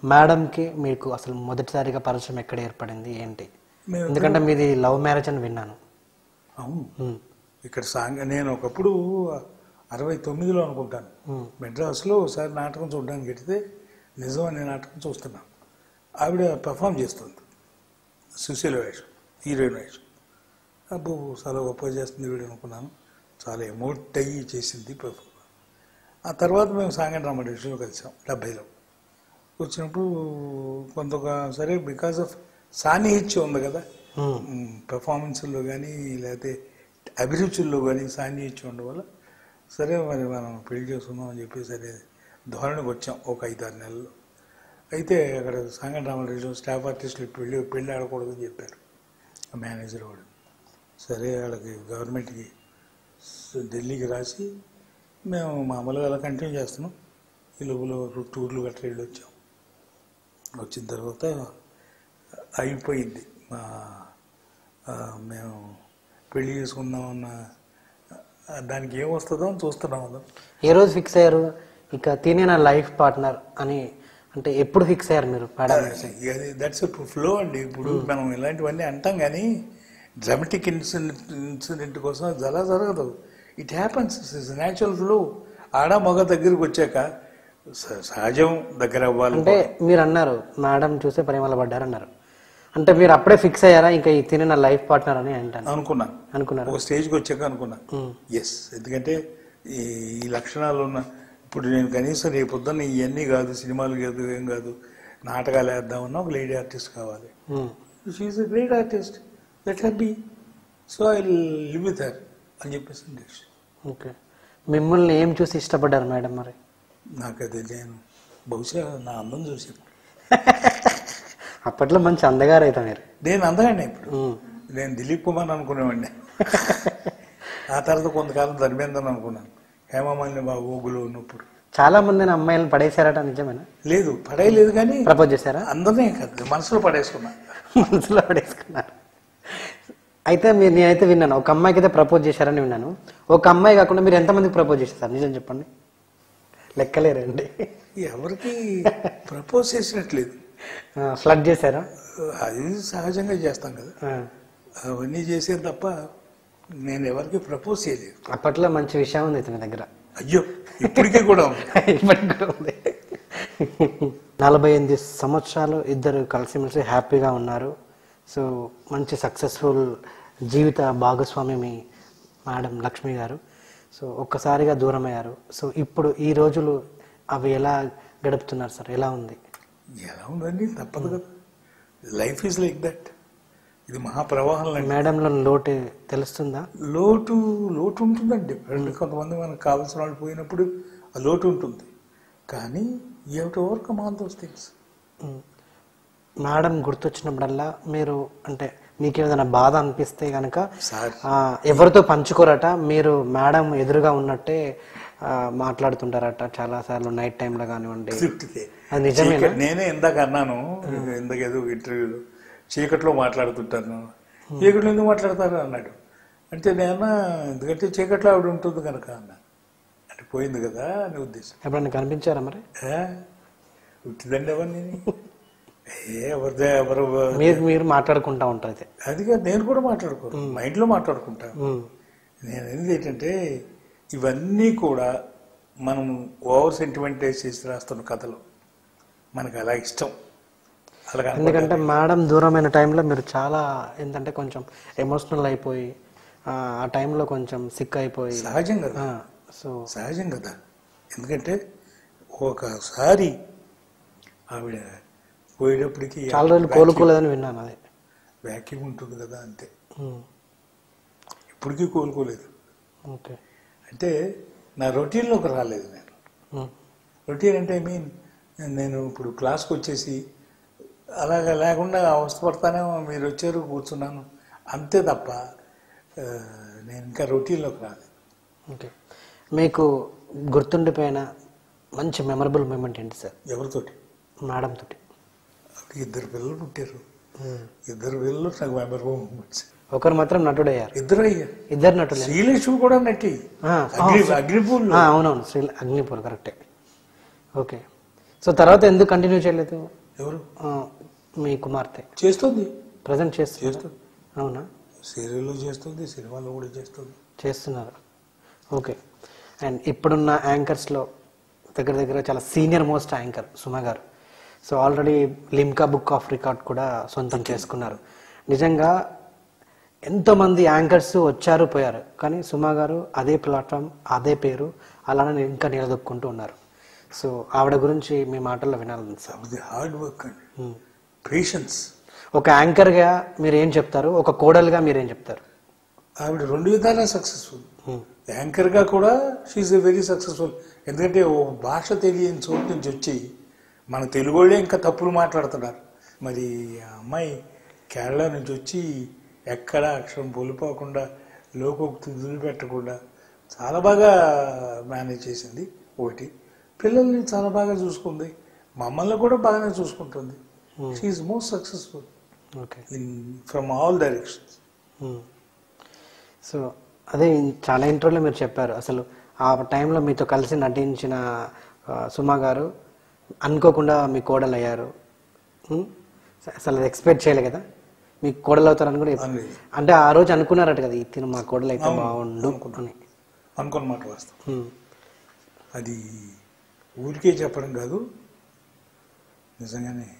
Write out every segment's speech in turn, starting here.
మేడంకి మీకు అసలు మొదటిసారిగా పరిచయం ఎక్కడ ఏర్పడింది ఏంటి మేము ఎందుకంటే మీది లవ్ మ్యారేజ్ అని విన్నాను అవును ఉమ్, ఇక్కడ సాంగ నేను ఒకప్పుడు అరవై తొమ్మిదిలో అనుకుంటాను ఉమ్, మెడ్రాస్లో ఒకసారి నాటకం చూడడానికి వెళితే నిజం అనే నాటకం చూస్తున్నాను ఆవిడ పెర్ఫామ్ చేస్తుంది సుశీల వేషం హీరోయిన్ వేషం అబ్బో చాలా గొప్పగా చేస్తుంది వీడు అనుకున్నాను చాలా ఎమోట్ అయ్యి చేసింది పెర్ఫామ్ ఆ తర్వాత మేము సాంగన్ రామకృష్ణలో కలిసాం డెబ్బైలో వచ్చినప్పుడు కొంత ఒక- సరే బికాస్ ఆఫ్ సాన్నిహిత్యం ఉంది కదా ఉమ్, పెర్ఫార్మెన్స్లో కానీ లేకపోతే అభిరుచుల్లో కానీ సాన్నిహిత్యం ఉండడం వల్ల సరే మరి మనం పెళ్లి చేసుకుందాం అని చెప్పి సరే ధోరణికి వచ్చాం ఒక ఐదారు నెలలు అయితే అక్కడ సాంగన్ రామరాజు స్టాఫ్ ఆర్టిస్టులు పెళ్ళి పెళ్ళి ఆడకూడదని చెప్పారు ఆ మేనేజర్ వాడు సరే వాళ్ళకి గవర్నమెంట్కి స- ఢిల్లీకి రాసి మేము మామూలుగా అలా కంటిన్యూ చేస్తున్నాం ఈ లోపల టూర్లు గట్రా వెళ్ళి వచ్చాం వచ్చిన తర్వాత అయిపోయింది మా ఆ, మేము పెళ్లి చేసుకుందాం అన్న ఆ, దానికి ఏం వస్తుందో అని చూస్తున్నాం అందరం ఏ రోజు ఫిక్స్ అయ్యారు ఇక తినే నా లైఫ్ పార్ట్నర్ అని అంటే ఎప్పుడు ఫిక్స్ అయ్యారు మీరు మేడం దట్స్ ఫ్లో అండి ఇప్పుడు మనం ఇలాంటివన్నీ అంటాం కానీ డ్రామాటిక్ ఇన్సిడెంట్ ఇన్సిడెంట్ కోసం అది అలా జరగదు it happens it's natural flow ఆడ మగ దగ్గరికి వచ్చాక స- సహజం దగ్గర అవ్వాలి అంటే మీరు అన్నారు మేడం చూసే ప్రేమలో పడ్డారు అన్నారు అంటే మీరు అప్పుడే ఫిక్స్ అయ్యారా ఇంకా ఈ తినే నా లైఫ్ పార్ట్నర్ అని అంటాను అనుకున్నాను అనుకున్నారు ఒక స్టేజ్కి వచ్చాక అనుకున్నాను ఉమ్, ఎస్ ఎందుకంటే ఈ ఈ లక్షణాలు ఉన్న ఇప్పుడు నేను కనీసం రేపు పొద్దున్న ఇవన్నీ కాదు సినిమాలు కాదు ఏం కాదు నాటకాలు వేద్దామన్నా ఒక లేడీ ఆర్టిస్ట్ కావాలి um, she's a great artist let her be so I live with her అని చెప్పేసి డెసిషన్. ఓకే మిమ్మల్ని ఏం చూసి ఇష్టపడ్డారు మేడం మరి నాకు అది నేను బహుశా నా అందం చూసి అప్పట్లో మంచి అందగారు అవుతా మీరు నేను అందగానే ఇప్పుడు ఉమ్, నేను దిలీప్ కుమార్ అనుకునేవాడిని ఆ తర్వాత కొంతకాలం ధర్మేంద్రన్ అనుకున్నాను హేమమాలిని బాబు ఊగులు ఉన్నప్పుడు చాలా మందిని అమ్మాయిలను పడేశారట నిజమేనా లేదు పడేయలేదు కానీ ప్రపోజ్ చేశారా అందరినీ కాదు మనసులో పడేసుకున్నా మనసులో పడేసుకున్నారు అయితే మీరు నేనైతే విన్నాను ఒక అమ్మాయికి అయితే ప్రపోజ్ చేశారని విన్నాను ఒక అమ్మాయి కాకుండా మీరు ఎంతమందికి ప్రపోజ్ చేశారు నిజం చెప్పండి లెక్కలేరండి ఎవరికి ప్రపోజ్ చేసినట్లేదు ఫ్లడ్ చేశారా అది సహజంగా చేస్తాం కదా ఆ, అవన్నీ చేసేది తప్ప నేను ఎవరికి ప్రపోజ్ చేయలేదు అప్పట్లో మంచి విషయం ఉంది అయితే మీ దగ్గర అయ్యో ఇప్పటికీ కూడా ఉంది ఇప్పటికి కూడా ఉంది నలభై ఎనిమిది సంవత్సరాలు ఇద్దరు కలిసిమెలిసి హ్యాపీగా ఉన్నారు సో మంచి సక్సెస్ఫుల్ జీవిత భాగస్వామి మీ మేడం లక్ష్మి గారు సో ఒక్కసారిగా దూరం అయ్యారు సో ఇప్పుడు ఈ రోజులు అవి ఎలా గడుపుతున్నారు సార్ ఎలా ఉంది ఎలా ఉందండి తప్పదు కదా లైఫ్ ఈజ్ లైక్ దట్ ఇది మహాప్రవాహం లాంటి మేడంలో లోటు తెలుస్తుందా లోటు లోటు ఉంటుందండి రెండు కొంతమంది మనకు కావాల్సిన వాళ్ళు పోయినప్పుడు ఆ లోటు ఉంటుంది కానీ you have to overcome all those things um. Madam గుర్తొచ్చినప్పుడల్లా మీరు అంటే మీకు ఏదైనా బాధ అనిపిస్తే కనుక సార్ ఎవరితో పంచుకోరట మీరు మేడం ఎదురుగా ఉన్నట్టే ఆ, మాట్లాడుతుంటారట చాలా సార్లు నైట్ టైంలో కానివ్వండి తృప్తితే అది నిజమేనా చీకటి- నేనే ఇందాక అన్నాను ఇందాక ఏదో ఇంటర్వ్యూలో చీకట్లో మాట్లాడుతుంటాను చీకట్లో ఎందుకు మాట్లాడతారు అన్నాడు అంటే నేను ఎందుకంటే చీకట్లో ఆవిడ ఉంటుంది కనుక అన్నా అంటే పోయింది కదా అని ఉద్దేశం ఎప్పుడైనా కనిపించారా మరి ఏ? ఉట్టిదండి ఎవరిని ఏ ఎవరిదే ఎవరు మీరు మీరు మాట్లాడుకుంటా ఉంటారు అయితే అది కాదు నేను కూడా మాట్లాడుకోను మైండ్లో మాట్లాడుకుంటాను ఉమ్, నేను అనేది ఏంటంటే ఇవన్నీ కూడా మనం ఓవర్ సెంటిమెంటైజ్ చేసి రాస్తున్న కథలు మనకు అలా ఇష్టం అలాగా ఎందుకంటే మేడం దూరమైన టైంలో మీరు చాలా ఏంటంటే కొంచెం ఎమోషనల్ అయిపోయి ఆ, ఆ టైంలో కొంచెం సిక్ అయిపోయి సహజం కదా ఆ, సో సహజం కదా ఎందుకంటే ఒకసారి ఆవిడ పోయేటప్పటికి చాలా రోజులు కోలుకోలేదని విన్నాను అదే వ్యాక్యూమ్ ఉంటుంది కదా అంతే ఉమ్, ఇప్పటికీ కోలుకోలేదు ఓకే అంటే నా రొటీన్లోకి రాలేదు నేను ఉమ్, రొటీన్ అంటే ఐ మీన్ నేను ఇప్పుడు క్లాస్కి వచ్చేసి అలాగ లేకుండా అవస్థపడతానే మీరు వచ్చారు కూర్చున్నాను అంతే తప్ప ఆ, నేను ఇంకా రొటీన్లోకి రాలేదు ఓకే మీకు గుర్తుండిపోయిన మంచి మెమరబుల్ మూమెంట్ ఏంటి సార్ ఎవరితోటి మేడం తోటి అప్పుడు ఇద్దరు పిల్లలు పుట్టారు ఇద్దరు పిల్లలు నాకు మెమరబుల్ మూమెంట్స్ ఒకరు మాత్రం నటుడయ్యారు ఇద్దరు అయ్యారు ఇద్దరు నటులే శ్రీలక్ష్మి కూడా నటి ఆ, అగ్ని అగ్నిపూల్ ఆ, అవునవును శ్రీ అగ్నిపూర్ కరెక్టే ఓకే సో తర్వాత ఎందుకు కంటిన్యూ చేయలేదు ఎవరు ఆ, మీ కుమార్తె చేస్తుంది ప్రజెంట్ చేస్తున్నారు చేస్తుంది అవునా సీరియల్లో చేస్తుంది సినిమాలో కూడా చేస్తుంది చేస్తున్నారు ఓకే అండ్ ఇప్పుడున్న యాంకర్స్లో దగ్గర దగ్గర చాలా senior most anchor Suma garu so already Limca book of record కూడా సొంతం చేసుకున్నారు నిజంగా ఎంతోమంది యాంకర్స్ వచ్చారు పోయారు కానీ సుమ గారు అదే ప్లాట్ఫామ్ అదే పేరు అలానే ఇంకా నిలదొక్కుంటూ ఉన్నారు సో ఆవిడ గురించి మీ మాటల్లో వినాలి సార్ అది హార్డ్ వర్క్ అండి పేషెన్స్ ఒక యాంకర్గా మీరు ఏం చెప్తారు ఒక కోడలుగా మీరేం చెప్తారు ఆవిడ రెండు విధాలా సక్సెస్ఫుల్ Hmm. యాంకర్గా కూడా షీఈ్ ఎ వెరీ సక్సెస్ఫుల్ ఎందుకంటే ఓ భాష తెలియని చోటు నుంచి వచ్చి మన తెలుగు వాళ్ళే ఇంకా తప్పులు మాట్లాడుతున్నారు మరి ఆ అమ్మాయి కేరళ నుంచి వచ్చి ఎక్కడ అక్షరం పొలిపోకుండా లోకోక్తి వదిలిపెట్టకుండా చాలా బాగా మేనేజ్ చేసింది ఒకటి పిల్లల్ని చాలా బాగా చూసుకుంది మమ్మల్ని కూడా బాగానే చూసుకుంటుంది she's most successful okay in from all directions hmm. So అదే చాలా ఇంటర్వ్యూలో మీరు చెప్పారు అసలు ఆ టైంలో మీతో కలిసి నటించిన ఆ, సుమా గారు అనుకోకుండా మీ కోడలు అయ్యారు మ్మ్. అసలు ఎక్స్పెక్ట్ చేయలే కదా మీ కోడలు అవుతారని కూడా ఎప్ప- అనలేదు. అంటే ఆ రోజు అనుకున్నారట కదా తిను మా కోడలు అయితే అవును, బాగుండు అనుకున్నాను. అని అనుకున్న మాట వాస్తవం మ్మ్. అది ఊరికే చెప్పడం కాదు నిజంగానే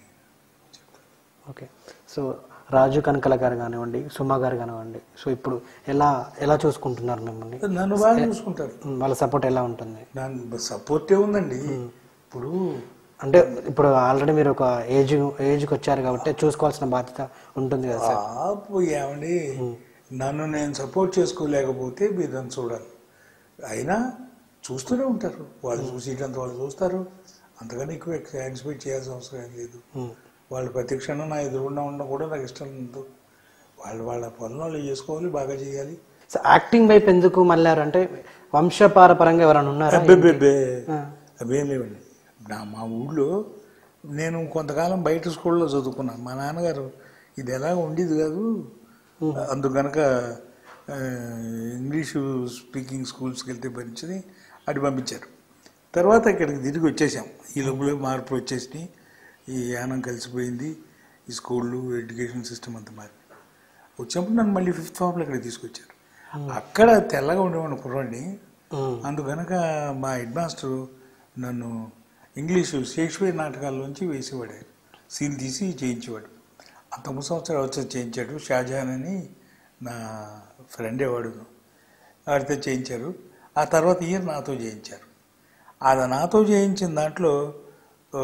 ఓకే సో రాజు కనకల గారు కానివ్వండి సుమా గారు కానివ్వండి సో ఇప్పుడు ఎలా ఎలా చూసుకుంటున్నారు మిమ్మల్ని నన్ను బాగా చూసుకుంటారు మ్మ్. వాళ్ళ సపోర్ట్ ఎలా ఉంటుంది దాని సపోర్టే ఉందండి ఇప్పుడు అంటే ఇప్పుడు ఆల్రెడీ మీరు ఒక ఏజ్ ఏజ్కి వచ్చారు కాబట్టి చూసుకోవాల్సిన బాధ్యత ఉంటుంది కదా సార్ ఆపు ఏమండి నన్ను నేను సపోర్ట్ చేసుకోలేకపోతే మీరు నన్ను చూడాలి అయినా చూస్తూనే ఉంటారు వాళ్ళు చూసేటంత వాళ్ళు చూస్తారు అంతకని ఎక్కువ ఎక్స్పెక్ట్ చేయాల్సిన అవసరం ఏం లేదు మ్మ్. వాళ్ళు ప్రతి క్షణం నా ఎదురుగుండా ఉండడం కూడా నాకు ఇష్టం లేదు వాళ్ళు వాళ్ళ పనులు వాళ్ళు చేసుకోవాలి బాగా చేయాలి సో యాక్టింగ్ వైపు ఎందుకు మళ్ళారు అంటే వంశపారపరంగా ఎవరైనా ఉన్నారా అబ్బెబ్బెబ్బే ఆ. అవేం లేవండి నా మా ఊళ్ళో నేను కొంతకాలం బయట స్కూల్లో చదువుకున్నాను మా నాన్నగారు ఇది ఎలా ఉండేది కాదు అందుకనక ఆ, ఇంగ్లీషు స్పీకింగ్ స్కూల్స్కి వెళ్తే భరించని అటు పంపించారు తర్వాత ఇక్కడికి తిరిగి వచ్చేసాం ఈ లోపల మార్పులు వచ్చేసినాయి ఈ యానం కలిసిపోయింది ఈ స్కూళ్ళు ఎడ్యుకేషన్ సిస్టమ్ అంతా మారి వచ్చినప్పుడు నన్ను మళ్ళీ ఫిఫ్త్ ఫామ్లో ఇక్కడ తీసుకొచ్చారు అక్కడ తెల్లగా ఉండేవాడిని కుర్రాడిని మ్మ్. అందుకనక మా హెడ్ మాస్టర్ నన్ను ఇంగ్లీషు షేక్స్పియర్ నాటకాల్లోంచి వేసేవాడు ఆయన. సీన్ తీసి చేయించేవాడు ఆ తొమ్మిది సంవత్సరాలు వచ్చి చేయించాడు షాజహాన్ అని నా ఫ్రెండే వాడు వాడితో చేయించారు ఆ తర్వాత ఇయర్ నాతో చేయించారు అది నాతో చేయించిన దాంట్లో ఆ,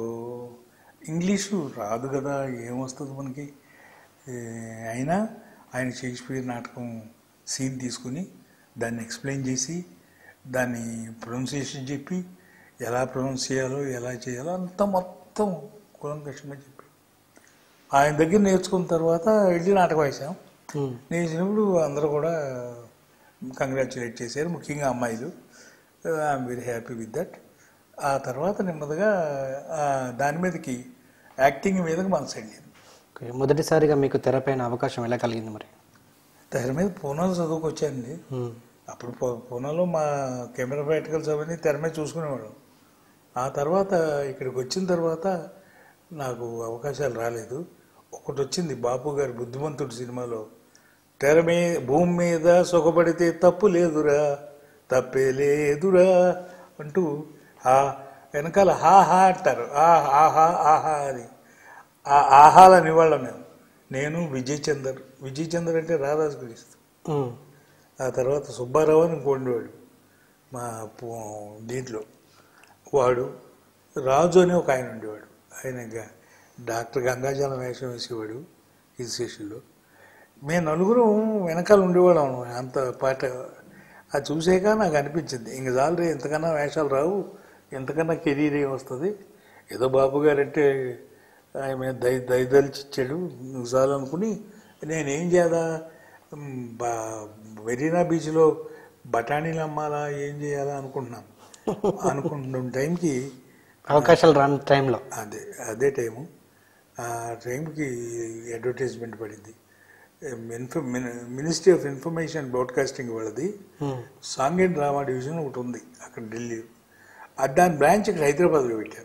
ఇంగ్లీషు రాదు కదా ఏమొస్తుంది మనకి ఏ, అయినా ఆయన షేక్స్పియర్ నాటకం సీన్ తీసుకుని దాన్ని ఎక్స్ప్లెయిన్ చేసి దాన్ని ప్రొనౌన్సియేషన్ చెప్పి ఎలా ప్రొనౌన్స్ చేయాలో ఎలా చేయాలో అంతా మొత్తం కులంకషంగా చెప్పి ఆయన దగ్గర నేర్చుకున్న తర్వాత వెళ్ళి నాటకం వేసాం మ్మ్. నేర్చినప్పుడు అందరూ కూడా కంగ్రాచులేట్ చేశారు ముఖ్యంగా అమ్మాయిలు I'm very happy with that ఆ తర్వాత నెమ్మదిగా ఆ, దాని మీదకి యాక్టింగ్ మీదకి మనసు వెళ్ళింది ఓకే మొదటిసారిగా మీకు తెరపైన అవకాశం ఎలా కలిగింది మరి తెర మీద పూనాలు చదువుకు వచ్చానండి మ్మ్. అప్పుడు పూ- పూనాలో మా కెమెరా ప్రాక్టికల్స్ అవన్నీ తెర మీద చూసుకునేవాడు ఆ తర్వాత ఇక్కడికి వచ్చిన తర్వాత నాకు అవకాశాలు రాలేదు ఒకటి వచ్చింది బాపు గారి బుద్ధిమంతుడు సినిమాలో తెర మీద భూమి మీద సుఖపడితే తప్పు లేదురా తప్పే లేదురా అంటూ ఆ వెనకాల హా హా అంటారు ఆ ఆహా ఆహా అని ఆ ఆహాలని ఇవ్వడం మేము నేను విజయ్ చందర్ విజయ్ చందర్ అంటే రాధాస్ క్రీస్తు మ్మ్. ఆ తర్వాత సుబ్బారావు అని ఇంకోండేవాడు మా పో- దీంట్లో వాడు రాజు అని ఒక ఆయన ఉండేవాడు ఆయన గ- డాక్టర్ గంగాజలం వేషం వేసేవాడు హిల్ స్టేషన్లో మేము నలుగురు వెనకాల ఉండేవాళ్ళం అంత పాట అది చూసాక నాకు అనిపించింది ఇంక చాలు ఎంతకన్నా వేషాలు రావు ఎంతకన్నా కెరీర్ ఏం వస్తుంది ఏదో బాబు గారు అంటే ఆయన దయ దయదలిచిచ్చాడు నువ్వు చాలు అనుకుని నేనేం చేయాలా మ్, బా మెరీనా బీచ్లో బఠానీలు అమ్మాలా ఏం చేయాలా అనుకుంటున్నాం అనుకుంటున్న టైంకి అవకాశాలు రాని టైంలో అదే అదే టైము ఆ టైంకి అడ్వర్టైజ్మెంట్ పడింది info ministry of information broadcasting వాళ్ళది మ్మ్. సాంగ్ అండ్ డ్రామా డివిజన్ ఒకటి ఉంది అక్కడ ఢిల్లీ అది దాని బ్రాంచ్ ఇక్కడ హైదరాబాద్లో పెట్టారు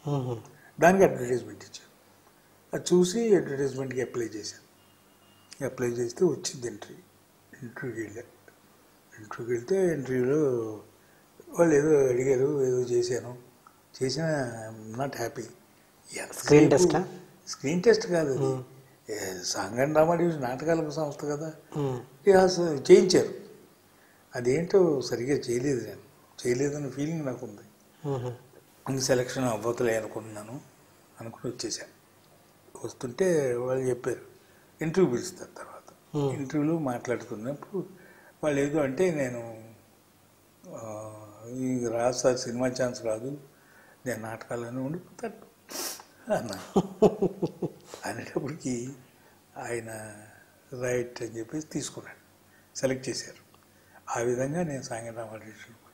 మ్మ్. దానికి అడ్వర్టైజ్మెంట్ ఇచ్చాను అది చూసి అడ్వర్టైజ్మెంట్కి అప్లై చేశాను అప్లై చేస్తే వచ్చింది ఎంట్రీ ఇంటర్వ్యూకి వెళ్ళాను ఇంటర్వ్యూకి వెళ్తే ఇంటర్వ్యూలో వాళ్ళు ఏదో అడిగారు ఏదో చేశాను చేసిన నాట్ హ్యాపీ Screen test ఆ? స్క్రీన్ టెస్ట్ కాదు అది ఏ, సాంగ్ అండ్ డ్రామా డివిజన్ నాటకాలకు సంస్థ కదా మ్మ్. రిహార్సల్ చేయించారు అదేంటో సరిగ్గా చేయలేదు నేను చేయలేదన్న ఫీలింగ్ నాకు ఉంది మ్మ్. ఇంక సెలక్షన్ అవ్వతులే అనుకుంటున్నాను అనుకుని వచ్చేసాను వస్తుంటే వాళ్ళు చెప్పారు ఇంటర్వ్యూ పిలుస్తారు తర్వాత Hmm. ఇంటర్వ్యూలో మాట్లాడుతున్నప్పుడు వాళ్ళు ఏదో అంటే నేను ఆ, ఇంక రాదు సార్ సినిమా ఛాన్స్ రాదు నేను నాటకాలను ఉండిపోతాను అన్నా అనేటప్పటికి ఆయన రైట్ అని చెప్పేసి తీసుకున్నాడు సెలెక్ట్ చేశారు ఆ విధంగా నేను సాంగరామాటేషన్